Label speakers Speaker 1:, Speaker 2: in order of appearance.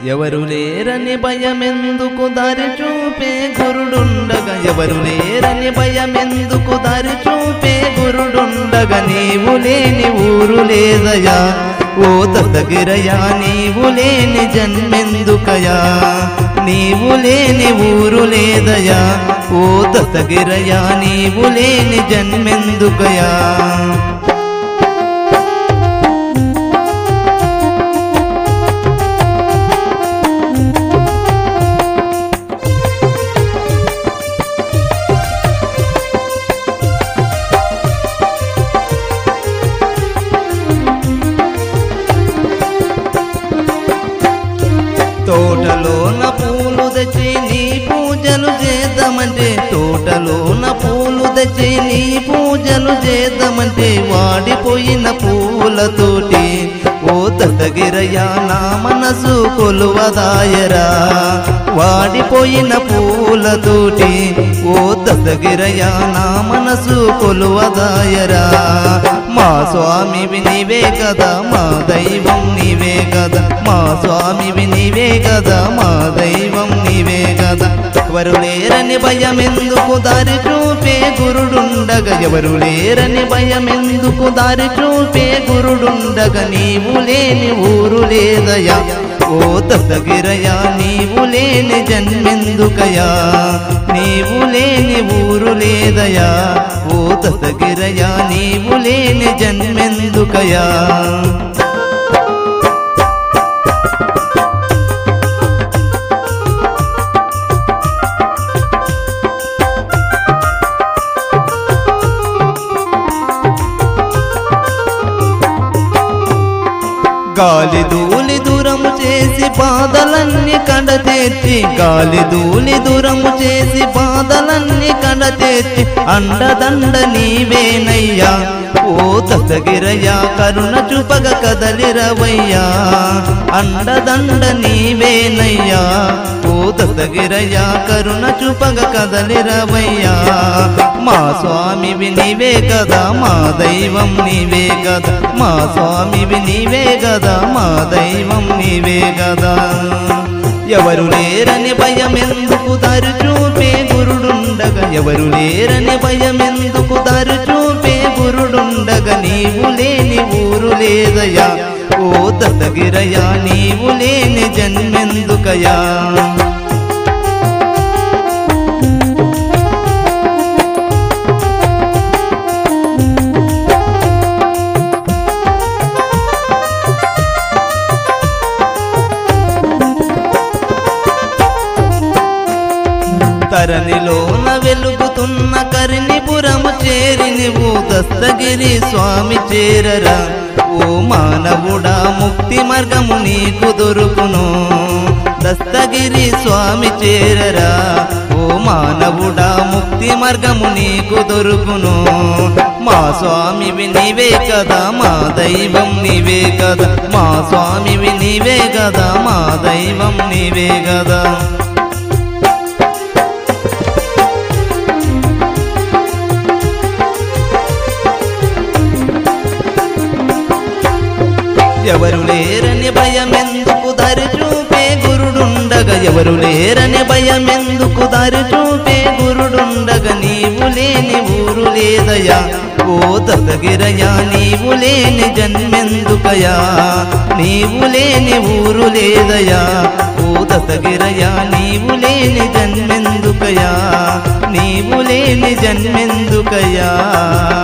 Speaker 1: ఎవరు లేరని భయమెందుకు దారి చూపే గురుడుండగా ఎవరు లేరని భయమెందుకు దారి చూపే గురుడుండగా నీవు లేని ఊరు లేదయా ఓ దత్తగిరయా నీవు లేని జన్మెందుకయా నీవు లేని ఊరు లేదయా ఓ దత్తగిరయా నీవు లేని జన్మెందుకయా తోటలోన పూలు తెచ్చి నీ పూజలు చేద్దామంటే తోటలోన పూలు తెచ్చి నీ పూజలు చేద్దామంటే వాడిపోయిన పూలతోటి ఓ తతగిరయ్యా నా మనసు కొలువదాయరా వాడిపోయిన పూలతోటి ఓ తతగిరయ్యా నా మనసు కొలువదాయరా మా స్వామివి నీవే కదా మా దైవం నీవే కదా మా స్వామివి నీవే కదా మా దైవం నీవే కదా ఎవరు లేరని భయమెందుకు దారి చూపే గురుడుండగా ఎవరు లేరని భయమెందుకు దారి చూపే గురుడుండగా నీవు లేని ఊరు లేదయా ఓ దత్తగిరయా నీవు లేని జన్మెందుకయా నీవు లేని ఊరు లేదయా ఓ దత్తగిరయా నీవు లేని జన్మెందుకయా గాలి ధూళి దూరము చేసి బాధలన్నీ కడతేర్చి గాలి ధూళి దూరము చేసి బాధలన్నీ కడతేర్చి అండదండ నీవేనయ్యా ఓ తతగిరయ్యా కరుణ చూపగ కదలిరవయ్యా అండదండ నీవేనయ్యా ఓ తతగిరయ్యా కరుణ చూపగ కదలిరవయ్యా మా స్వామివి నీవే కదా మా దైవం నీవే కదా మా స్వామివి నీవే కదా మా దైవం నీవే కదా ఎవరు లేరని భయమెందుకు దారి చూపే గురుడుండగా ఎవరు లేరని భయమెందుకు దారి చూపే గురుడుండగా నీవు లేని ఊరు లేదయా ఓ దత్తగిరయా నీవు లేని జన్మెందుకయా తరణిలోన వెలుగుతున్న కరినిపురము చేరి నువ్వు దస్తగిరి స్వామి చేరరా ఓ మానవుడా ముక్తి మార్గము నీకు దొరుకును దస్తగిరి స్వామి చేరరా ఓ మానవుడా ముక్తి మార్గము నీకు దొరుకును మా స్వామివి నీవే కదా మా దైవం నీవే కదా మా స్వామివి నీవే కదా మా దైవం నీవే కదా ఎవరు లేరని భయమెందుకు దారి చూపే గురుడుండగా ఎవరు లేరని భయమెందుకు దారి చూపే గురుడుండగా నీవు లేని ఊరు లేదయా ఓ దత్తగిరయా నీవు లేని జన్మెందుకయా నీవు లేని ఊరు లేదయా ఓ దత్తగిరయా నీవు లేని జన్మెందుకయా నీవు లేని జన్మెందుకయా